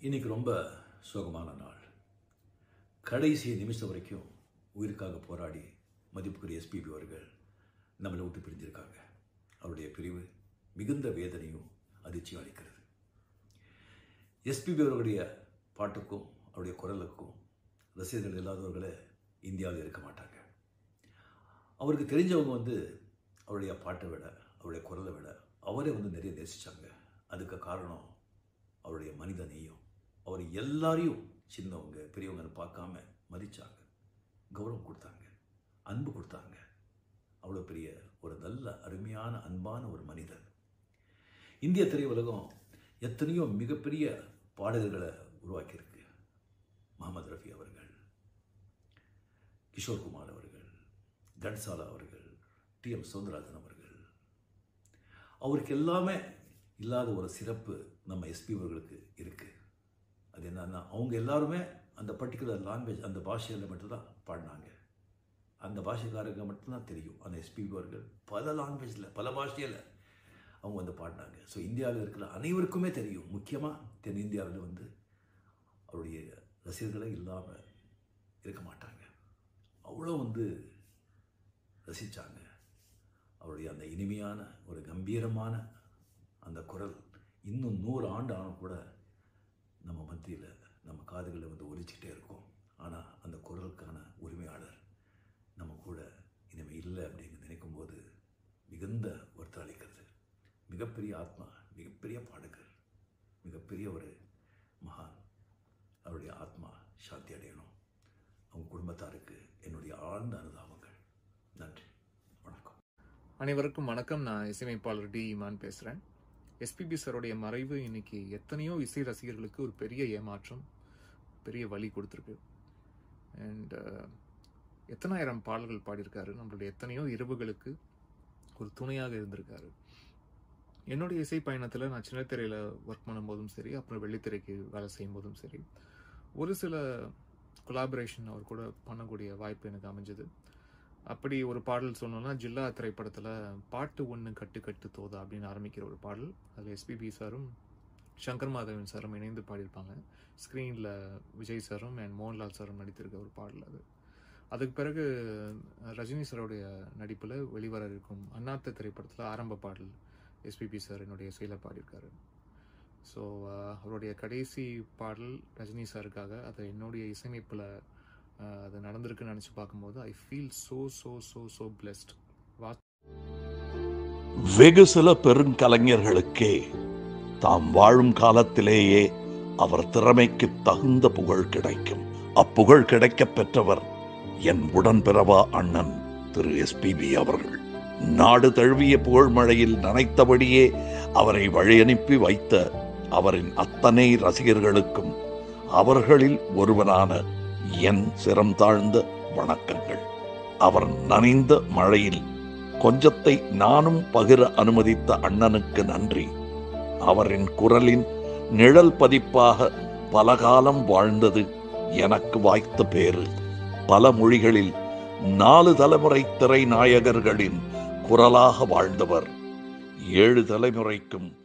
இன்னைக்கு ரொம்ப சோகமான நாள் கடைசி நிமிஷம் வரைக்கும் உயிருக்காக போராடி மதிப்புக்குரிய எஸ்பிபி அவர்கள் நம்மளை விட்டு பிரிஞ்சிருக்காங்க அவருடைய பிரிவு மிகுந்த வேதனையும் அதிர்ச்சியும் அளிக்கிறது எஸ்பிபி அவர்களுடைய பாட்டுக்கும் அவருடைய குரலுக்கும் ரசிகர்கள் இல்லாதவர்களே இந்தியாவில் இருக்க மாட்டாங்க அவருக்கு தெரிஞ்சவங்க வந்து அவருடைய பாட்டை விட அவருடைய குரலை விட அவரே வந்து நிறைய நேசித்தாங்க அதுக்கு காரணம் அவருடைய மனித நேயம் அவர் எல்லாரையும் சின்னவங்க பெரியவங்கன்னு பார்க்காம மதித்தாங்க கௌரவம் கொடுத்தாங்க அன்பு கொடுத்தாங்க அவ்வளோ பெரிய ஒரு நல்ல அருமையான அன்பான ஒரு மனிதர் இந்திய திரையுலகம் எத்தனையோ மிகப்பெரிய பாடல்களை உருவாக்கியிருக்கு முகமது ரஃபி அவர்கள் கிஷோர்குமார் அவர்கள் கன்சாலா அவர்கள் டி எம் சவுந்தரராஜன் அவர்கள் அவருக்கு எல்லாமே இல்லாத ஒரு சிறப்பு நம்ம எஸ்பி அவர்களுக்கு இருக்குது அது என்னன்னா அவங்க எல்லாருமே அந்த பர்டிகுலர் லாங்குவேஜ் அந்த பாஷையில் மட்டும்தான் பாடினாங்க அந்த பாஷைக்காரங்க மட்டும்தான் தெரியும் அந்த எஸ்பி அவர்கள் பல லாங்குவேஜில் பல பாஷையில் அவங்க வந்து பாடினாங்க ஸோ இந்தியாவில் இருக்கிற அனைவருக்குமே தெரியும் முக்கியமாக தென்னிந்தியாவில் வந்து அவருடைய ரசிகர்களே இல்லாமல் இருக்க மாட்டாங்க அவ்வளோ வந்து ரசித்தாங்க அவருடைய அந்த இனிமையான ஒரு கம்பீரமான அந்த குரல் இன்னும் நூறு ஆண்டு ஆனும் கூட நம்ம மத்தியில் நம்ம காதுகளில் வந்து ஒலிச்சிக்கிட்டே இருக்கும் ஆனால் அந்த குரலுக்கான உரிமையாளர் நம்ம கூட இனிமேல் இல்லை அப்படின்னு நினைக்கும் போது மிகுந்த வருத்தம் அளிக்கிறது மிகப்பெரிய ஆத்மா மிகப்பெரிய பாடகர் மிகப்பெரிய ஒரு மகான் அவருடைய ஆத்மா சாந்தி அடையணும் அவங்க குடும்பத்தாருக்கு என்னுடைய ஆழ்ந்த அனுதாபங்கள் நன்றி வணக்கம் அனைவருக்கும் வணக்கம் நான் இசையமைப்பாளர் டி இமான் பேசுகிறேன் எஸ்பிபி சாரோடைய மறைவு இன்னைக்கு எத்தனையோ இசை ரசிகர்களுக்கு ஒரு பெரிய ஏமாற்றம் பெரிய வழி கொடுத்துருக்கு அண்ட் எத்தனாயிரம் பாடல்கள் பாடியிருக்காரு நம்மளுடைய எத்தனையோ இரவுகளுக்கு ஒரு துணையாக இருந்திருக்காரு என்னுடைய இசை பயணத்தில் நான் சின்ன திரையில் ஒர்க் பண்ணும்போதும் சரி அப்புறம் வெள்ளித்திரைக்கு வேலை செய்யும் போதும் சரி ஒரு சில கொலாபரேஷன் அவர் கூட பண்ணக்கூடிய வாய்ப்பு எனக்கு அமைஞ்சது அப்படி ஒரு பாடல் சொன்னோம்னா ஜில்லா திரைப்படத்தில் பாட்டு ஒன்று கட்டு கட்டு தோதா அப்படின்னு ஆரம்பிக்கிற ஒரு பாடல் அதில் எஸ்பிபி சாரும் சங்கர் மாதவன் சாரும் இணைந்து பாடியிருப்பாங்க ஸ்க்ரீனில் விஜய் சாரும் அண்ட் மோகன்லால் சாரும் நடித்திருக்க ஒரு பாடல் அது அதுக்கு பிறகு ரஜினி சாரோடைய நடிப்பில் வெளிவர இருக்கும் அண்ணாத்த திரைப்படத்தில் ஆரம்ப பாடல் எஸ்பிபி சார் என்னுடைய இசையில் பாடியிருக்காரு ஸோ அவருடைய கடைசி பாடல் ரஜினி சாருக்காக அதை என்னுடைய இசையமைப்பில் அது நடந்திருக்குன்னு நினச்சி பார்க்கும்போது I feel so so so so blessed வா வெகு சில பெருங்கலைஞர்களுக்கே தாம் வாழும் காலத்திலேயே அவர் திறமைக்கு தகுந்த புகழ் கிடைக்கும் அப்புகழ் கிடைக்கப் பெற்றவர் என் உடன்பிறவா அண்ணன் திரு எஸ்பிபி அவர்கள் நாடு தழுவிய புகழ்மழையில் நனைத்தபடியே அவரை வழியனுப்பி வைத்த அவரின் அத்தனை ரசிகர்களுக்கும் அவர்களில் ஒருவனான என் சிரம் தாழ்ந்த வணக்கங்கள் அவர் நனைந்த மழையில் கொஞ்சத்தை நானும் பகிர அனுமதித்த அண்ணனுக்கு நன்றி அவரின் குரலின் நிழல் பதிப்பாக பலகாலம் வாழ்ந்தது எனக்கு வாய்த்த பேறு பல மொழிகளில் நாலு தலைமுறை திரை நாயகர்களின் குரலாக வாழ்ந்தவர் ஏழு தலைமுறைக்கும்